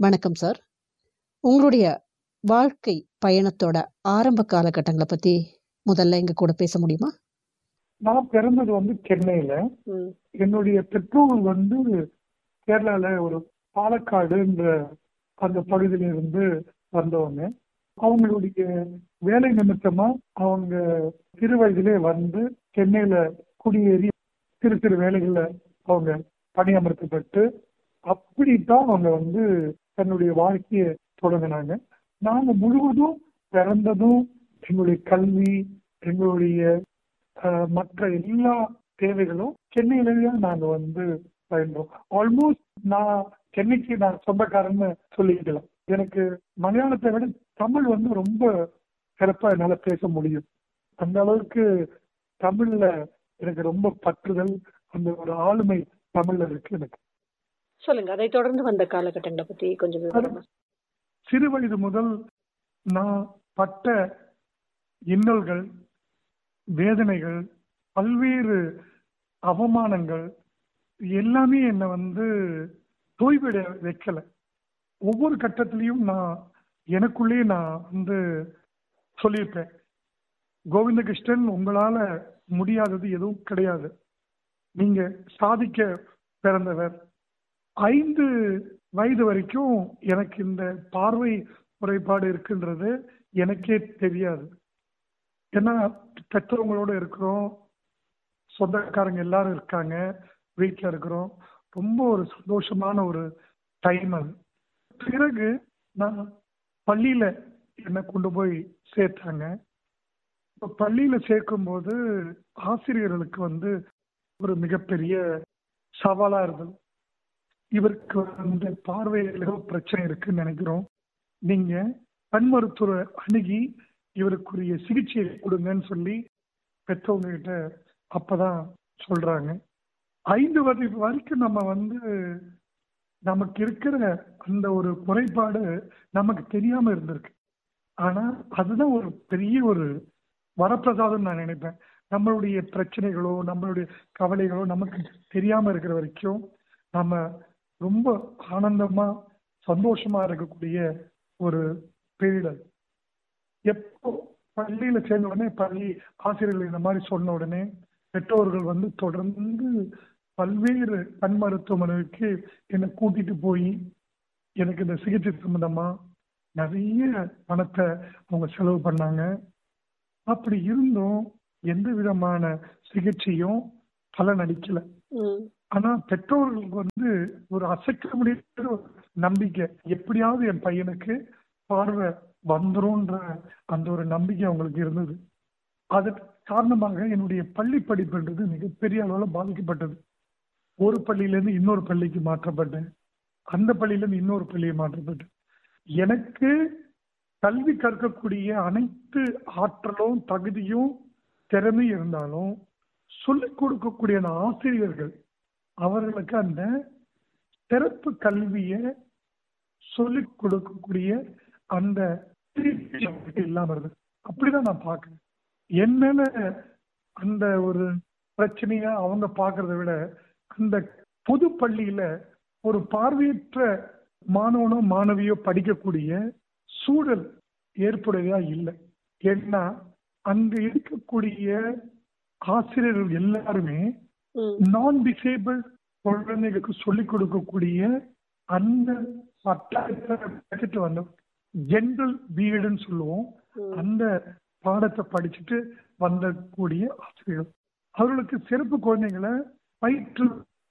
வணக்கம் சார் உங்களுடைய வாழ்க்கை பயணத்தோட ஆரம்ப காலகட்டங்களை பத்தி முதல்ல எங்க கூட பேச முடியுமா நான் பிறந்தது வந்து சென்னையில என்னுடைய பெற்றோர்கள் வந்து கேரளால ஒரு பாலக்காடுன்ற அந்த பகுதியில இருந்து வந்தவங்க அவங்களுடைய வேலை நிமித்தமா அவங்க சிறு வயதிலே வந்து சென்னையில குடியேறி சிறு சிறு வேலைகள்ல அவங்க பணியமர்த்தப்பட்டு அப்படித்தான் அவங்க வந்து தன்னுடைய வாழ்க்கையை தொடங்கினாங்க நாங்க முழுவதும் பிறந்ததும் எங்களுடைய கல்வி எங்களுடைய ஆஹ், மற்ற எல்லா தேவைகளும் சென்னையிலேயே நாங்க வந்து பயின்றோம் ஆல்மோஸ்ட் நான் சென்னைக்கு நான் சொந்தக்காரன்னு சொல்லிக்கலாம் எனக்கு மலையாளத்தை விட தமிழ் வந்து ரொம்ப சிறப்பா என்னால பேச முடியும் அந்த அளவுக்கு தமிழ்ல எனக்கு ரொம்ப பற்றுதல் அந்த ஒரு ஆளுமை தமிழ்ல இருக்கு எனக்கு சொல்லுங்க அதை தொடர்ந்து வந்த காலகட்டங்களை பத்தி கொஞ்சம் விவரமா சிறு வயது முதல் நான் பட்ட இன்னல்கள் வேதனைகள் பல்வேறு அவமானங்கள் எல்லாமே என்னை வந்து தோய்விட வைக்கல ஒவ்வொரு கட்டத்திலையும் நான் எனக்குள்ளேயே நான் வந்து சொல்லியிருப்பேன் கோவிந்தகிருஷ்ணன் உங்களால முடியாதது எதுவும் கிடையாது நீங்க சாதிக்க பிறந்தவர் ஐந்து வயது வரைக்கும் எனக்கு இந்த பார்வை குறைபாடு இருக்குன்றது எனக்கே தெரியாது ஏன்னா பெற்றவங்களோட இருக்கிறோம் சொந்தக்காரங்க எல்லாரும் இருக்காங்க வீட்டில் இருக்கிறோம் ரொம்ப ஒரு சந்தோஷமான ஒரு டைம் அது பிறகு நான் பள்ளியில என்னை கொண்டு போய் சேர்த்தாங்க இப்போ பள்ளியில சேர்க்கும்போது ஆசிரியர்களுக்கு வந்து ஒரு மிகப்பெரிய சவாலா இருந்தது இவருக்கு வந்து பார்வையில் ஏதோ பிரச்சனை இருக்குன்னு நினைக்கிறோம் நீங்க கண் மருத்துவரை அணுகி இவருக்குரிய சிகிச்சையை கொடுங்கன்னு சொல்லி பெற்றவங்க கிட்ட அப்பதான் சொல்றாங்க ஐந்து வயது வரைக்கும் நம்ம வந்து நமக்கு இருக்கிற அந்த ஒரு குறைபாடு நமக்கு தெரியாம இருந்திருக்கு ஆனா அதுதான் ஒரு பெரிய ஒரு வரப்பிரசாதம் நான் நினைப்பேன் நம்மளுடைய பிரச்சனைகளோ நம்மளுடைய கவலைகளோ நமக்கு தெரியாம இருக்கிற வரைக்கும் நம்ம ரொம்ப ஆனந்தமா சந்தோஷமா இருக்கக்கூடிய ஒரு பீரியட் அது எப்போ பள்ளியில சேர்ந்த உடனே பள்ளி ஆசிரியர்கள் இந்த மாதிரி சொன்ன உடனே பெற்றோர்கள் வந்து தொடர்ந்து பல்வேறு கண் மருத்துவமனைக்கு என்னை கூட்டிட்டு போய் எனக்கு இந்த சிகிச்சை சம்பந்தமா நிறைய பணத்தை அவங்க செலவு பண்ணாங்க அப்படி இருந்தும் எந்த விதமான சிகிச்சையும் பலன் அளிக்கல ம், ஆனா பெற்றோர்களுக்கு வந்து ஒரு அசைக்க முடியாத ஒரு நம்பிக்கை எப்படியாவது என் பையனுக்கு பார்வை வந்துரும்ன்ற அந்த ஒரு நம்பிக்கை அவங்களுக்கு இருந்தது அதன் காரணமாக என்னுடைய பள்ளி படிப்புன்றது மிகப்பெரிய அளவில் பாதிக்கப்பட்டது ஒரு பள்ளியிலேருந்து இன்னொரு பள்ளிக்கு மாற்றப்பட்டேன் அந்த பள்ளியிலேருந்து இன்னொரு பள்ளியை மாற்றப்பட்டேன் எனக்கு கல்வி கற்கக்கூடிய அனைத்து ஆற்றலும் தகுதியும் திறமையும் இருந்தாலும் சொல்லிக் கொடுக்கக்கூடிய அந்த ஆசிரியர்கள் அவர்களுக்கு அந்த சிறப்பு கல்வியை சொல்லிக் கொடுக்கக்கூடிய அந்த திருப்தி அவங்களுக்கு இல்லாம இருந்தது அப்படிதான் நான் பார்க்கிறேன் என் மேல அந்த ஒரு பிரச்சனைய அவங்க பார்க்கறத விட அந்த பொது பள்ளியில ஒரு பார்வையற்ற மாணவனோ மாணவியோ படிக்கக்கூடிய சூழல் ஏற்புடையதா இல்லை ஏன்னா அங்க இருக்கக்கூடிய ஆசிரியர்கள் எல்லாருமே ம், நான் டிசேபிள் குழந்தைகளுக்கு சொல்லிக் கொடுக்கக்கூடிய அந்த சட்டத்தை வந்து ஜென்ரல் பிஎட்னு சொல்லுவோம் ம், அந்த பாடத்தை படிச்சுட்டு வந்தக்கூடிய ஆசிரியர்கள் அவர்களுக்கு சிறப்பு குழந்தைகளை பயிற்று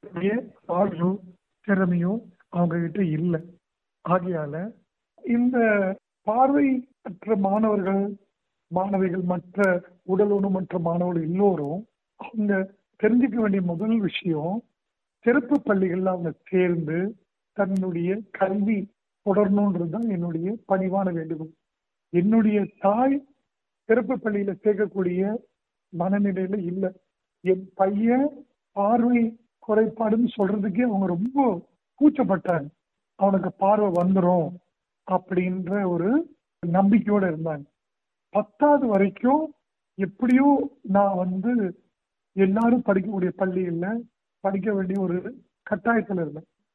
ஆளும் திறமையோ அவங்க கிட்ட இல்லை ஆகையால இந்த பார்வையற்ற மாணவர்கள் மாணவிகள் மற்ற உடல் ஊனமற்ற மாணவர்கள் எல்லோரும் அவங்க தெரிஞ்சுக்க வேண்டிய முதல் விஷயம் சிறப்பு பள்ளிகள்ல அவங்க சேர்ந்து தன்னுடைய கல்வி தொடரணுன்றது தான் என்னுடைய பணிவான வேண்டுகோள் என்னுடைய தாய் சிறப்பு பள்ளியில சேர்க்கக்கூடிய மனநிலையில இல்லை என் பையன் பார்வை குறைபாடுன்னு சொல்றதுக்கே அவங்க ரொம்ப கூச்சப்பட்டாங்க அவனுக்கு பார்வை வந்துரும் அப்படின்ற ஒரு நம்பிக்கையோட இருந்தாங்க பத்தாவது வரைக்கும் எப்படியோ நான் வந்து எல்லாரும் படிக்கக்கூடிய பள்ளிகள்ல படிக்க வேண்டிய ஒரு கட்டாயத்துல இருந்தேன்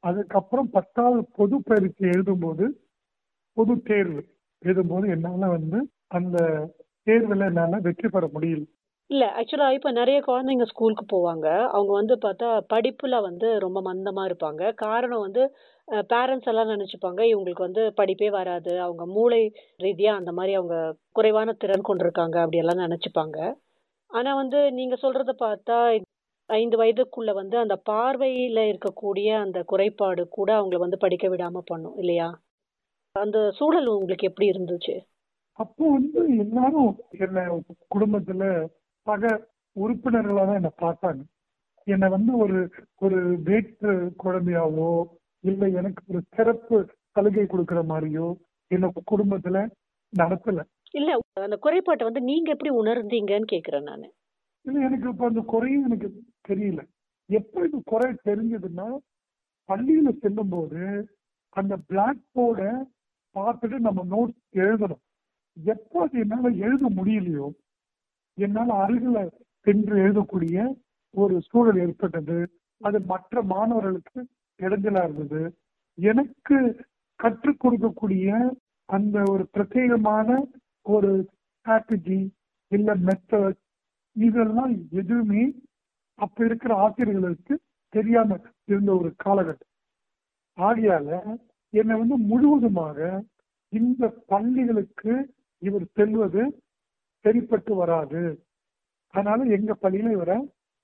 அதுக்கப்புறம் பத்தாவது பொது பரீட்சை எழுதும்போது பொது தேர்வு எழுதும்போது என்னால வந்து அந்த தேர்வுல என்னால வெற்றி பெற முடியல இல்ல ஆக்சுவலா இப்ப நிறைய குழந்தைங்க ஸ்கூலுக்கு போவாங்க அவங்க வந்து பார்த்தா படிப்புல வந்து ரொம்ப மந்தமா இருப்பாங்க காரணம் வந்து பேரண்ட்ஸ் எல்லாம் நினைச்சுப்பாங்க இவங்களுக்கு வந்து படிப்பே வராது அவங்க மூளை ரீதியா அந்த மாதிரி அவங்க குறைவான திறன் கொண்டிருக்காங்க அப்படி எல்லாம் நினைச்சுப்பாங்க ஆனா வந்து நீங்க சொல்றத பார்த்தா ஐந்து வயதுக்குள்ள வந்து அந்த பார்வையில இருக்கக்கூடிய அந்த குறைபாடு கூட அவங்கள வந்து படிக்க விடாம பண்ணும் இல்லையா அந்த சூழல் உங்களுக்கு எப்படி இருந்துச்சு அப்போ வந்து எல்லாரும் என்ன குடும்பத்துல சக உறுப்பினர்களா தான் என்னை பார்த்தாங்க என்னை வந்து ஒரு ஒரு வேற்று குழந்தையாவோ இல்லை எனக்கு ஒரு சிறப்பு சலுகை கொடுக்கிற மாதிரியோ என்ன குடும்பத்துல நடத்தல இல்ல அந்த குறைபாட்டை வந்து நீங்க எப்படி உணர்ந்தீங்கன்னு கேக்குறேன் நானு இல்ல எனக்கு இப்ப அந்த குறையும் எனக்கு தெரியல எப்ப இது குறை தெரிஞ்சதுன்னா பள்ளியில செல்லும் போது அந்த பிளாக் போர்டை பார்த்துட்டு நம்ம நோட்ஸ் எழுதணும் எப்போ அது என்னால எழுத முடியலையோ என்னால அருகில சென்று எழுதக்கூடிய ஒரு சூழல் ஏற்பட்டது அது மற்ற மாணவர்களுக்கு இடைஞ்சலா இருந்தது எனக்கு கற்றுக் கொடுக்கக்கூடிய அந்த ஒரு பிரத்யேகமான ஒரு ஸ்ட்ராட்டஜி இல்ல மெத்தட் இதெல்லாம் எதுவுமே அப்ப இருக்கிற ஆசிரியர்களுக்கு தெரியாம இருந்த ஒரு காலகட்டம் ஆகையால என்னை வந்து முழுவதுமாக இந்த பள்ளிகளுக்கு இவர் செல்வது சரிப்பட்டு வராது அதனால எங்க பள்ளியில இவரை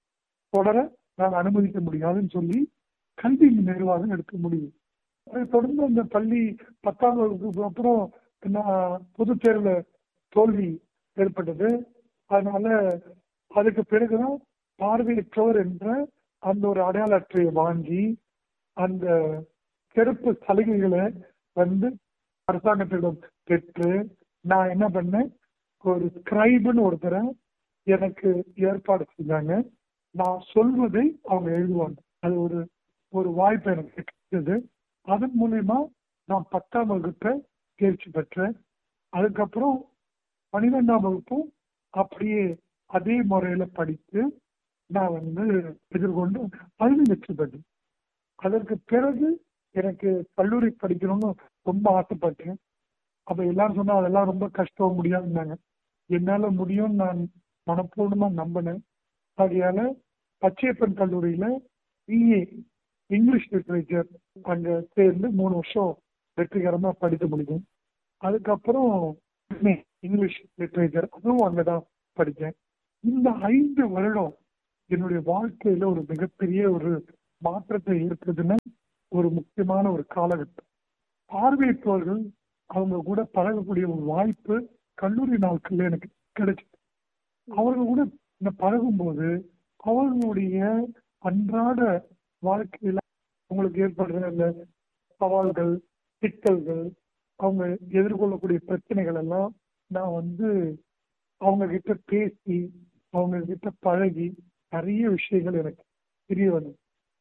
தொடர நான் அனுமதிக்க முடியாதுன்னு சொல்லி கல்வி நிர்வாகம் எடுக்க முடியும் அதை தொடர்ந்து அந்த பள்ளி பத்தாம் வகுப்புக்கு அப்புறம் நான் பொது தேர்வுல தோல்வி ஏற்பட்டது அதனால அதுக்கு பிறகுதான் பார்வையற்றவர் என்ற அந்த ஒரு அடையாள அட்டையை வாங்கி அந்த சிறப்பு சலுகைகளை வந்து அரசாங்கத்திடம் பெற்று நான் என்ன பண்ணேன் ஒரு ஸ்கிரைபுன்னு ஒருத்தரை எனக்கு ஏற்பாடு செஞ்சாங்க நான் சொல்வதை அவங்க எழுதுவாங்க அது ஒரு ஒரு வாய்ப்பு எனக்கு கிடைச்சது அதன் மூலயமா நான் பத்தாம் வகுப்பை தேர்ச்சி பெற்றேன் அதுக்கப்புறம் பன்னிரெண்டாம் வகுப்பும் அப்படியே அதே முறையில படித்து நான் வந்து எதிர்கொண்டு அதில் வெற்றி பெற்றேன் அதற்கு பிறகு எனக்கு கல்லூரி படிக்கணும்னு ரொம்ப ஆசைப்பட்டேன் அப்ப எல்லாரும் சொன்னா அதெல்லாம் ரொம்ப கஷ்டம் முடியாதுன்னாங்க என்னால முடியும்னு நான் மனப்பூர்ணமா நம்பினேன் ஆகையால பச்சையப்பன் கல்லூரியில பிஏ இங்கிலீஷ் லிட்ரேச்சர் அங்க சேர்ந்து மூணு வருஷம் வெற்றிகரமா படித்து முடிக்கும் அதுக்கப்புறம் இங்கிலீஷ் லிட்ரேச்சர் அதுவும் அங்கதான் படித்தேன் இந்த ஐந்து வருடம் என்னுடைய வாழ்க்கையில ஒரு மிகப்பெரிய ஒரு மாற்றத்தை ஏற்படுத்தின ஒரு முக்கியமான ஒரு காலகட்டம் பார்வையற்றவர்கள் அவங்க கூட பழகக்கூடிய ஒரு வாய்ப்பு கல்லூரி நாட்கள்ல எனக்கு கிடைச்சது அவர்கள் கூட இந்த பழகும்போது அவர்களுடைய அன்றாட வாழ்க்கையில அவங்களுக்கு ஏற்படுற அந்த சவால்கள் சிக்கல்கள் அவங்க எதிர்கொள்ளக்கூடிய பிரச்சனைகள் எல்லாம் நான் வந்து அவங்க கிட்ட பேசி அவங்க கிட்ட பழகி நிறைய விஷயங்கள் எனக்கு தெரிய வந்தது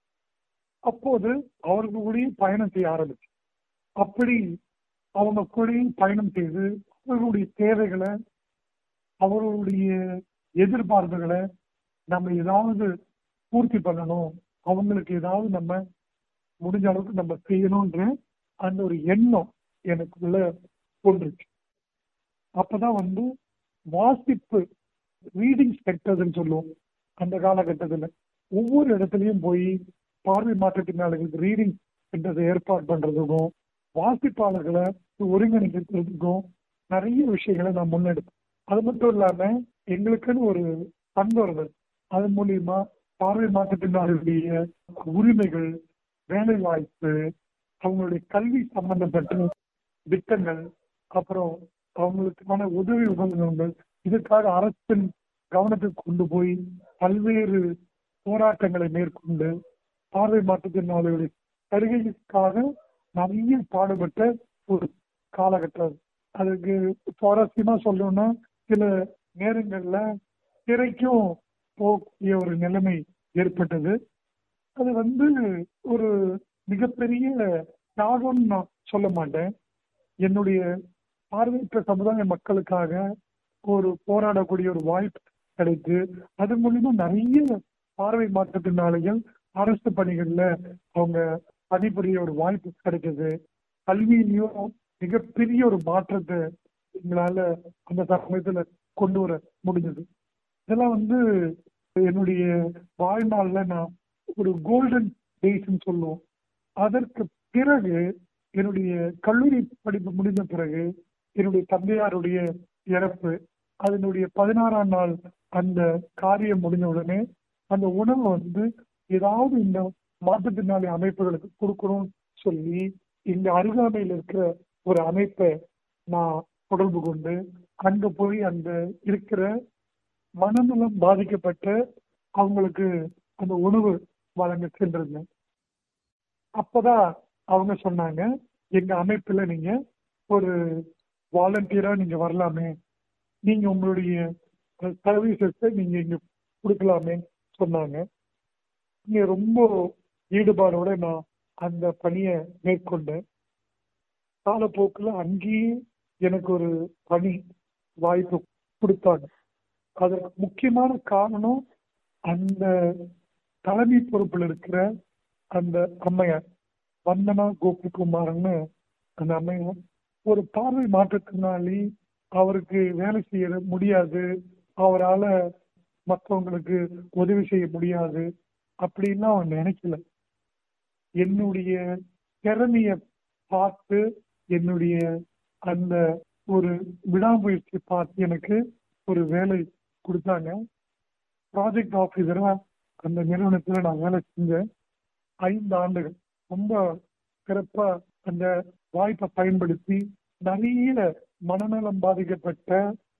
அப்போது அவர்கள் கூடயும் பயணம் செய்ய ஆரம்பிச்சு அப்படி அவங்க கூடயும் பயணம் செய்து அவர்களுடைய தேவைகளை அவர்களுடைய எதிர்பார்ப்புகளை நம்ம ஏதாவது பூர்த்தி பண்ணணும் அவங்களுக்கு ஏதாவது நம்ம முடிஞ்ச அளவுக்கு நம்ம செய்யணும்ன்ற அந்த ஒரு எண்ணம் எனக்குள்ள தோன்றுச்சு அப்பதான் வந்து வாசிப்பு ரீடிங் செக்டர்னு சொல்லுவோம் அந்த காலகட்டத்துல ஒவ்வொரு இடத்துலயும் போய் பார்வை மாற்றத்தினாளர்களுக்கு ரீடிங் சென்டர்ஸை ஏற்பாடு பண்றதுக்கும் வாசிப்பாளர்களை ஒருங்கிணைக்கிறதுக்கும் நிறைய விஷயங்களை நான் முன்னெடுப்பேன் அது மட்டும் இல்லாம எங்களுக்குன்னு ஒரு பண்புறதல் அதன் மூலியமா பார்வை மாற்றத்தினாளர்களுடைய உரிமைகள் வேலை வாய்ப்பு அவங்களுடைய கல்வி சம்பந்தப்பட்ட திட்டங்கள் அப்புறம் அவங்களுக்கான உதவி உபகரணங்கள் இதுக்காக அரசின் கவனத்துக்கு கொண்டு போய் பல்வேறு போராட்டங்களை மேற்கொண்டு பார்வை மாற்றத்தினாளர்களுடைய வருகைக்காக நிறைய பாடுபட்ட ஒரு காலகட்டம் அதுக்கு சுவாரஸ்யமா சொல்லணும்னா சில நேரங்கள்ல திரைக்கும் போகக்கூடிய ஒரு நிலைமை ஏற்பட்டது அது வந்து ஒரு மிகப்பெரிய தியாகம்னு நான் சொல்ல மாட்டேன் என்னுடைய பார்வையற்ற சமுதாய மக்களுக்காக ஒரு போராடக்கூடிய ஒரு வாய்ப்பு கிடைத்து அது மூலியமா நிறைய பார்வை மாற்றத்தினாலைகள் அரசு பணிகள்ல அவங்க பணிபுரிய ஒரு வாய்ப்பு கிடைக்குது கல்வியிலையும் மிகப்பெரிய ஒரு மாற்றத்தை எங்களால அந்த சமயத்துல கொண்டு வர முடிஞ்சது இதெல்லாம் வந்து என்னுடைய வாழ்நாள்ல நான் ஒரு கோல்டன் டேஸ்ன்னு சொல்லுவோம் அதற்கு பிறகு என்னுடைய கல்லூரி படிப்பு முடிந்த பிறகு என்னுடைய தந்தையாருடைய இறப்பு அதனுடைய பதினாறாம் நாள் அந்த காரியம் முடிஞ்ச உடனே அந்த உணவை வந்து ஏதாவது இந்த மாற்றுத்திறனாளி அமைப்புகளுக்கு கொடுக்கணும்னு சொல்லி இங்க அருகாமையில் இருக்கிற ஒரு அமைப்பை நான் தொடர்பு கொண்டு அங்க போய் அந்த இருக்கிற மனநலம் பாதிக்கப்பட்ட அவங்களுக்கு அந்த உணவு வழங்க சென்றிருந்தேன் அப்பதான் அவங்க சொன்னாங்க எங்க அமைப்புல நீங்க ஒரு வாலண்டியரா நீங்க வரலாமே நீங்க உங்களுடைய சர்வீசஸ் நீங்க இங்க கொடுக்கலாமே சொன்னாங்க இங்க ரொம்ப ஈடுபாடோட நான் அந்த பணியை மேற்கொண்டேன் காலப்போக்கில் அங்கேயே எனக்கு ஒரு பணி வாய்ப்பு கொடுத்தாங்க அதற்கு முக்கியமான காரணம் அந்த தலைமை பொறுப்பில் இருக்கிற அந்த அம்மையார் வந்தனா கோபிகுமார்னு அந்த அம்மையார் ஒரு பார்வை மாற்றத்தினாலி அவருக்கு வேலை செய்ய முடியாது அவரால் மற்றவங்களுக்கு உதவி செய்ய முடியாது அப்படின்லாம் அவன் நினைக்கல என்னுடைய திறமைய பார்த்து என்னுடைய அந்த ஒரு விடாமுயற்சி பார்த்து எனக்கு ஒரு வேலை கொடுத்தாங்க ப்ராஜெக்ட் ஆஃபீஸரா அந்த நிறுவனத்தில் நான் வேலை செஞ்சேன் ஐந்து ஆண்டுகள் ரொம்ப சிறப்பா அந்த வாய்ப்பை பயன்படுத்தி நிறைய மனநலம் பாதிக்கப்பட்ட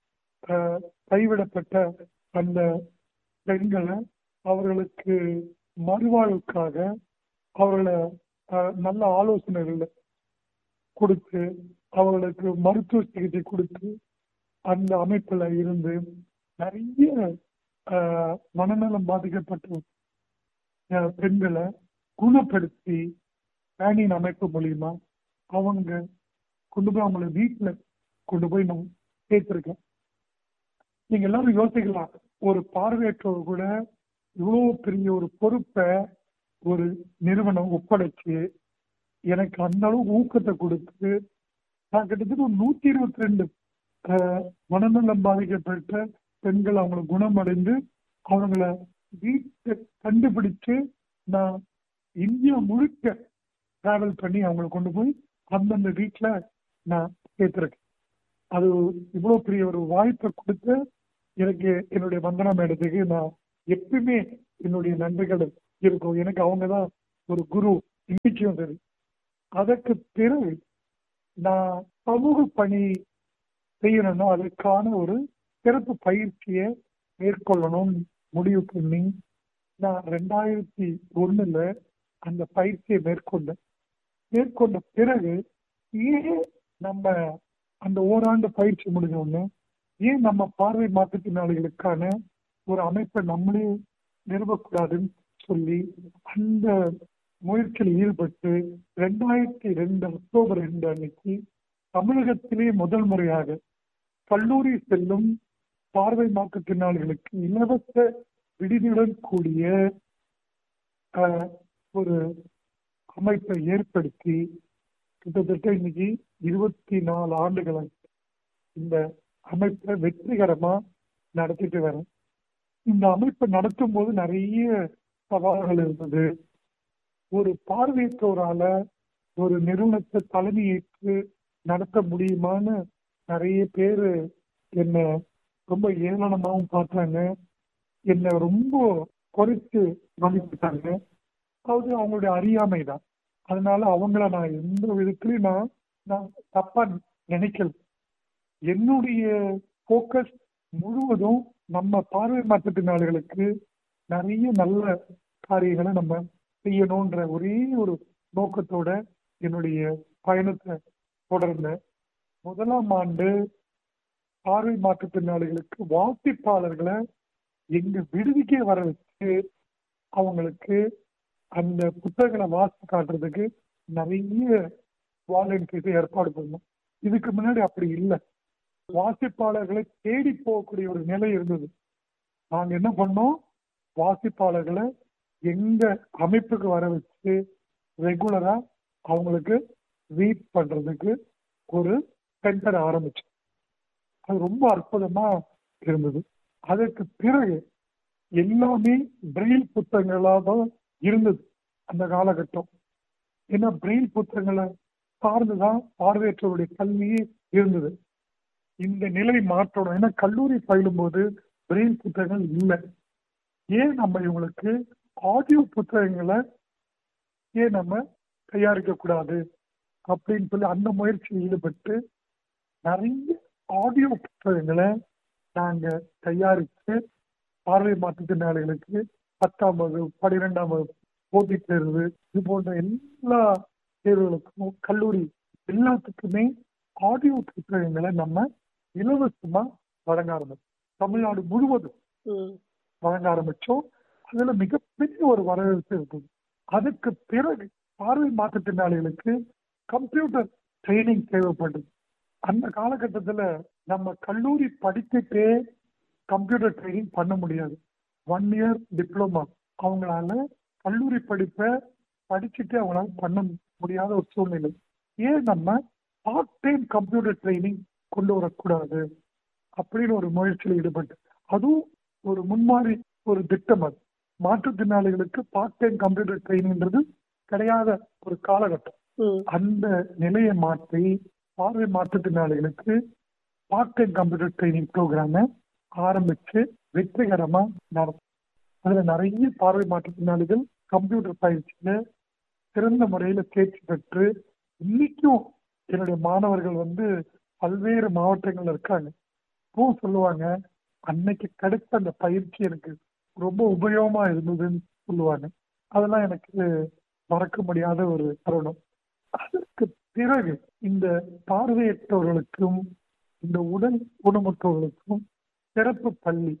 கைவிடப்பட்ட அந்த பெண்களை அவர்களுக்கு மறுவாழ்வுக்காக அவர்களை நல்ல ஆலோசனைகள் கொடுத்து அவர்களுக்கு மருத்துவ சிகிச்சை கொடுத்து அந்த அமைப்புல இருந்து நிறைய மனநலம் பாதிக்கப்பட்ட பெண்களை குணப்படுத்தி பேனின் அமைப்பு மூலியமா அவங்க கொண்டு போய் அவங்கள வீட்டுல கொண்டு போய் நான் சேர்த்திருக்கேன் நீங்க எல்லாரும் யோசிக்கலாம் ஒரு பார்வையற்றவர் கூட இவ்வளவு பெரிய ஒரு பொறுப்பை ஒரு நிறுவனம் ஒப்படைச்சு எனக்கு அந்த அளவு ஊக்கத்தை கொடுத்து நான் கிட்டத்தட்ட ஒரு நூத்தி இருபத்தி ரெண்டு மனநலம் பாதிக்கப்பட்ட பெண்கள் அவங்களை குணமடைந்து அவங்கள வீட்டை கண்டுபிடிச்சு நான் இந்தியா முழுக்க டிராவல் பண்ணி அவங்களை கொண்டு போய் அந்தந்த வீட்டுல நான் சேர்த்திருக்கேன் அது இவ்வளவு பெரிய ஒரு வாய்ப்பை கொடுத்து எனக்கு என்னுடைய வந்தனா மேடத்துக்கு நான் எப்பயுமே என்னுடைய நன்றிகள் இருக்கும் எனக்கு அவங்க தான் ஒரு குரு இன்னைக்கும் சரி அதற்கு பிறகு நான் சமூக பணி செய்யணும்னா அதுக்கான ஒரு சிறப்பு பயிற்சியை மேற்கொள்ளணும்னு முடிவு பண்ணி நான் ரெண்டாயிரத்தி ஒண்ணுல அந்த பயிற்சியை மேற்கொண்டேன் மேற்கொண்ட பிறகு ஏன் நம்ம அந்த ஓராண்டு பயிற்சி முடிஞ்ச உடனே ஏன் நம்ம பார்வை மாற்றுத்திறனாளிகளுக்கான ஒரு அமைப்பை நம்மளே நிறுவக்கூடாதுன்னு சொல்லி அந்த முயற்சியில் ஈடுபட்டு ரெண்டாயிரத்தி ரெண்டு அக்டோபர் ரெண்டு அன்னைக்கு தமிழகத்திலே முதல் முறையாக கல்லூரி செல்லும் பார்வை மாற்றுத்திறனாளிகளுக்கு இலவச விடுதியுடன் கூடிய ஒரு அமைப்பை ஏற்படுத்தி கிட்டத்தட்ட இன்னைக்கு இருபத்தி நாலு ஆண்டுகளை இந்த அமைப்பை வெற்றிகரமா நடத்திட்டு வரேன் இந்த அமைப்பை நடத்தும் போது நிறைய சவால்கள் இருந்தது ஒரு பார்வையற்றோரால ஒரு நிறுவனத்தை தலைமையேற்று நடத்த முடியுமான்னு நிறைய பேர் என்ன ரொம்ப ஏளனமாகவும் பார்த்தாங்க என்னை ரொம்ப குறைத்து கவனிச்சுட்டாங்க அது அவங்களுடைய அறியாமை தான் அதனால அவங்கள நான் எந்த விதத்துலையும் நான் நான் தப்பா நினைக்கல என்னுடைய போக்கஸ் முழுவதும் நம்ம பார்வை மாற்றத்தினாளிகளுக்கு நிறைய நல்ல காரியங்களை நம்ம செய்யணுன்ற ஒரே ஒரு நோக்கத்தோட என்னுடைய பயணத்தை தொடர்ந்தேன் முதலாம் ஆண்டு பார்வை மாற்றுத்திறனாளிகளுக்கு வாசிப்பாளர்களை எங்க விடுதிக்கே வர வச்சு அவங்களுக்கு அந்த புத்தகங்களை வாசி காட்டுறதுக்கு நிறைய வாலண்டியர்ஸ் ஏற்பாடு பண்ணோம் இதுக்கு முன்னாடி அப்படி இல்லை வாசிப்பாளர்களை தேடி போகக்கூடிய ஒரு நிலை இருந்தது நாங்க என்ன பண்ணோம் வாசிப்பாளர்களை எங்க அமைப்புக்கு வர வச்சு ரெகுலரா அவங்களுக்கு ரீட் பண்றதுக்கு ஒரு சென்டர் ஆரம்பிச்சோம் அது ரொம்ப அற்புதமா இருந்தது அதற்கு பிறகு எல்லாமே பிரெயில் புத்தகங்களா தான் இருந்தது அந்த காலகட்டம் ஏன்னா பிரெயில் புத்தகங்களை சார்ந்துதான் பார்வையற்றவருடைய கல்வியே இருந்தது இந்த நிலை மாற்றணும் ஏன்னா கல்லூரி பயிலும்போது பிரெயில் புத்தகங்கள் இல்லை ஏன் நம்ம இவங்களுக்கு ஆடியோ புத்தகங்களை ஏன் நம்ம தயாரிக்க கூடாது அப்படின்னு சொல்லி அந்த முயற்சியில் ஈடுபட்டு நிறைய ஆடியோ புத்தகங்களை நாங்க தயாரித்து பார்வை மாற்றுத்திறனாளிகளுக்கு பத்தாம் வகுப்பு பன்னிரெண்டாம் வகுப்பு போட்டித் தேர்வு இது போன்ற எல்லா தேர்வுகளுக்கும் கல்லூரி எல்லாத்துக்குமே ஆடியோ புத்தகங்களை நம்ம இலவசமா வழங்க ஆரம்பிச்சோம் தமிழ்நாடு முழுவதும் ம் வழங்க ஆரம்பிச்சோம் அதுல மிகப்பெரிய ஒரு வரவேற்பு இருந்தது அதுக்கு பிறகு பார்வை மாற்றுத்திறனாளிகளுக்கு கம்ப்யூட்டர் ட்ரைனிங் தேவைப்பட்டது அந்த காலகட்டத்துல நம்ம கல்லூரி படிச்சுட்டே கம்ப்யூட்டர் ட்ரைனிங் பண்ண முடியாது ஒன் இயர் டிப்ளமா அவங்களால கல்லூரி படிப்பை படிச்சுட்டு அவங்களால பண்ண முடியாத ஒரு சூழ்நிலை ஏன் நம்ம பார்ட் டைம் கம்ப்யூட்டர் ட்ரைனிங் கொண்டு வரக்கூடாது அப்படின்னு ஒரு முயற்சியில் ஈடுபட்டு அதுவும் ஒரு முன்மாறி ஒரு திட்டம் அது மாற்றுத்திறனாளிகளுக்கு பார்ட் டைம் கம்ப்யூட்டர் ட்ரைனிங்ன்றது கிடையாத ஒரு காலகட்டம் ம் அந்த நிலையை மாற்றி பார்வை மாற்றுத்திறனாளிகளுக்கு பார்ட் டைம் கம்ப்யூட்டர் ட்ரைனிங் ப்ரோக்ராமை ஆரம்பிச்சு வெற்றிகரமா நடத்தும் அதுல நிறைய பார்வை மாற்றுத்திறனாளிகள் கம்ப்யூட்டர் பயிற்சியில சிறந்த முறையில தேர்ச்சி பெற்று இன்னைக்கும் என்னுடைய மாணவர்கள் வந்து பல்வேறு மாவட்டங்கள்ல இருக்காங்க இப்போ சொல்லுவாங்க அன்னைக்கு கிடைத்த அந்த பயிற்சி எனக்கு ரொம்ப உபயோகமா இருந்ததுன்னு சொல்லுவாங்க அதெல்லாம் எனக்கு மறக்க முடியாத ஒரு தருணம் அதற்கு பிறகு இந்த பார்வையற்றவர்களுக்கும் இந்த உடல் ஊனமுற்றவர்களுக்கும் சிறப்பு பள்ளி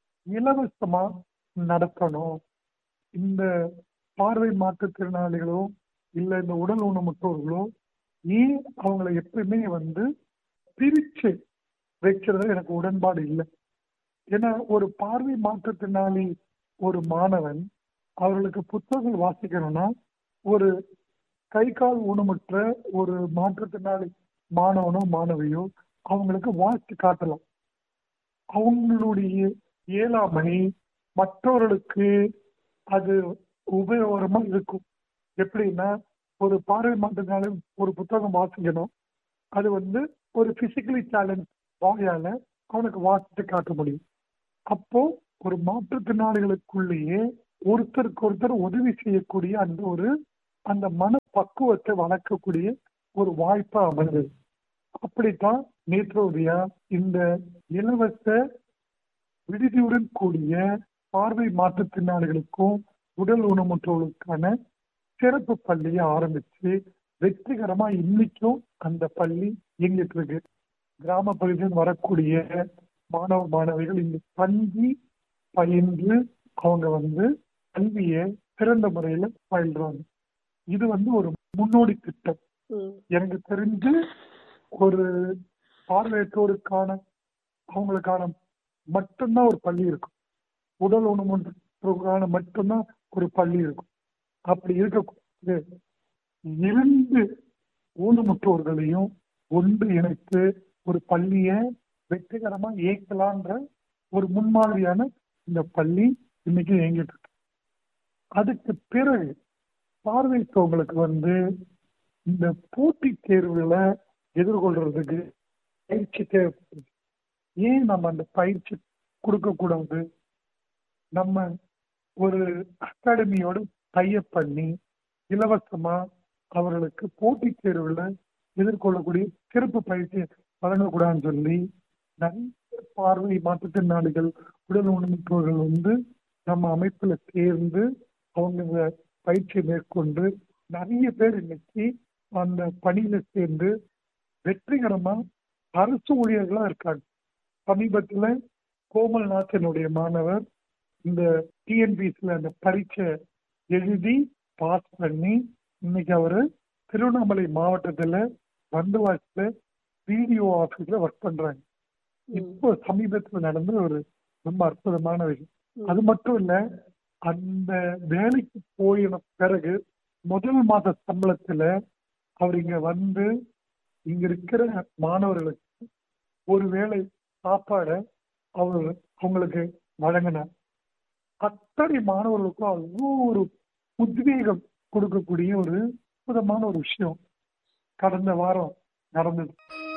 இலவசமா நடத்தணும் இந்த பார்வை மாற்றுத்திறனாளிகளோ இல்ல இந்த உடல் ஊனமுற்றவர்களோ ஏன் அவங்கள எப்பயுமே வந்து பிரிச்சு வைக்கிறது எனக்கு உடன்பாடு இல்லை ஏன்னா ஒரு பார்வை மாற்றுத்திறனாளி ஒரு மாணவன் அவர்களுக்கு புத்தகங்கள் வாசிக்கணும்னா ஒரு கை கால் ஊனமுற்ற ஒரு மாற்றுத்திறனாளி மாணவனோ மாணவியோ அவங்களுக்கு வாசித்து காட்டலாம் அவங்களுடைய இயலாமை மற்றவர்களுக்கு அது உபயோகரமா இருக்கும் எப்படின்னா ஒரு பார்வை மாற்றுத்திறனாளி ஒரு புத்தகம் வாசிக்கணும் அது வந்து ஒரு பிசிக்கலி சேலஞ்ச் வாயால அவனுக்கு வாசித்து காட்ட முடியும் அப்போ ஒரு மாற்றுத்திறனாளிகளுக்குள்ளேயே ஒருத்தருக்கு ஒருத்தர் உதவி செய்யக்கூடிய அந்த ஒரு அந்த மன பக்குவத்தை வளர்க்கக்கூடிய ஒரு வாய்ப்பா அமைந்தது அப்படித்தான் நேத்ரோதியா இந்த இலவச விடுதியுடன் கூடிய பார்வை மாற்றுத்திறனாளிகளுக்கும் உடல் ஊனமுற்றவர்களுக்கான சிறப்பு பள்ளியை ஆரம்பிச்சு வெற்றிகரமா இன்னைக்கும் அந்த பள்ளி இயங்கிட்டு இருக்கு கிராம பகுதியில் வரக்கூடிய மாணவ மாணவிகள் இங்கு தங்கி பயின்று அவங்க வந்து கல்வியை சிறந்த முறையில பயில்றாங்க இது வந்து ஒரு முன்னோடி திட்டம் ம் எனக்கு தெரிஞ்சு ஒரு பார்வையற்றோருக்கான அவங்களுக்கான மட்டும்தான் ஒரு பள்ளி இருக்கும் உடல் ஊனமுற்றோருக்கான மட்டும்தான் ஒரு பள்ளி இருக்கும் அப்படி இருக்கக்கூடாது இரண்டு ஊனமுற்றோர்களையும் ஒன்று இணைத்து ஒரு பள்ளியை வெற்றிகரமா இயக்கலான்ற ஒரு முன்மாதிரியான இந்த பள்ளி இன்னைக்கு இயங்கிட்டு இருக்கு அதுக்கு பிறகு பார்வைத்தவங்களுக்கு வந்து இந்த போட்டி தேர்வுகளை எதிர்கொள்றதுக்கு பயிற்சி தேவைப்படுது ஏன் நம்ம அந்த பயிற்சி கொடுக்க கூடாது நம்ம ஒரு அகாடமியோட டைப் பண்ணி இலவசமா அவர்களுக்கு போட்டி தேர்வுல எதிர்கொள்ளக்கூடிய சிறப்பு பயிற்சி வழங்கக்கூடாதுன்னு சொல்லி நிறைய பார்வை மாற்றுத்திறனாளிகள் உடல் ஊனமுற்றோர்கள் வந்து நம்ம அமைப்புல சேர்ந்து அவங்க இந்த பயிற்சியை மேற்கொண்டு நிறைய பேர் இன்னைக்கு அந்த பணியில சேர்ந்து வெற்றிகரமா அரசு ஊழியர்களா இருக்காங்க சமீபத்துல கோமல்நாத் மாணவர் இந்த டிஎன்பிசில அந்த பரீட்சை எழுதி பாஸ் பண்ணி இன்னைக்கு அவரு திருவண்ணாமலை மாவட்டத்துல வந்தவாசில பிடிஓ ஆபீஸ்ல ஒர்க் பண்றாங்க இப்போ சமீபத்துல நடந்த ஒரு ரொம்ப அற்புதமான விஷயம் அது மட்டும் இல்ல அந்த வேலைக்கு போயின பிறகு முதல் மாத சம்பளத்துல அவர் இங்க வந்து இங்க இருக்கிற மாணவர்களுக்கு ஒருவேளை சாப்பாடை அவர் அவங்களுக்கு வழங்கினார் அத்தனை மாணவர்களுக்கும் அவ்வளோ ஒரு உத்வேகம் கொடுக்கக்கூடிய ஒரு அற்புதமான ஒரு விஷயம் கடந்த வாரம் நடந்தது